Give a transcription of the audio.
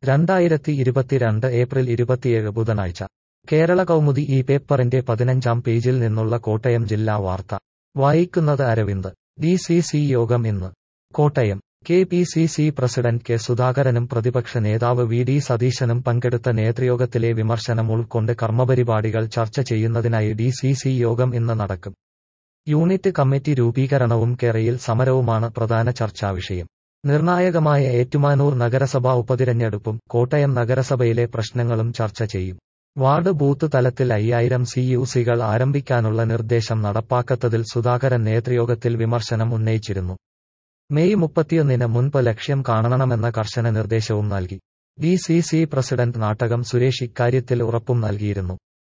രണ്ടായിരത്തി ഇരുപത്തിരണ്ട് ഏപ്രിൽ ഇരുപത്തിയേഴ് ബുധനാഴ്ച കേരള കൗമുദി ഈ പേപ്പറിന്റെ പതിനഞ്ചാം പേജിൽ നിന്നുള്ള കോട്ടയം ജില്ലാ വാർത്ത വായിക്കുന്നത് അരവിന്ദ് ഡി സി സി യോഗം ഇന്ന് Kottayam K P C C president K സുധാകരനും പ്രതിപക്ഷ നേതാവ് വി ഡി സതീശനും പങ്കെടുത്ത നേതൃയോഗത്തിലെ വിമർശനം ഉൾക്കൊണ്ട് കർമ്മപരിപാടികൾ ചർച്ച ചെയ്യുന്നതിനായി ഡി സി സി യോഗം ഇന്ന് നടക്കും യൂണിറ്റ് കമ്മിറ്റി രൂപീകരണവും കേരയിൽ സമരവുമാണ് പ്രധാന ചർച്ചാവിഷയം നിർണായകമായ ഏറ്റുമാനൂർ നഗരസഭാ ഉപതിരഞ്ഞെടുപ്പും കോട്ടയം നഗരസഭയിലെ പ്രശ്നങ്ങളും ചർച്ച ചെയ്യും വാർഡ് ബൂത്ത് തലത്തിൽ അയ്യായിരം സി യു സികൾ ആരംഭിക്കാനുള്ള നിർദ്ദേശം നടപ്പാക്കത്തതിൽ സുധാകരൻ നേതൃയോഗത്തിൽ വിമർശനം ഉന്നയിച്ചിരുന്നു മെയ് മുപ്പത്തിയൊന്നിന് മുൻപ് ലക്ഷ്യം കാണണമെന്ന കർശന നിർദ്ദേശവും നൽകി D C C president Nattakam Suresh ഇക്കാര്യത്തിൽ ഉറപ്പും നൽകിയിരുന്നു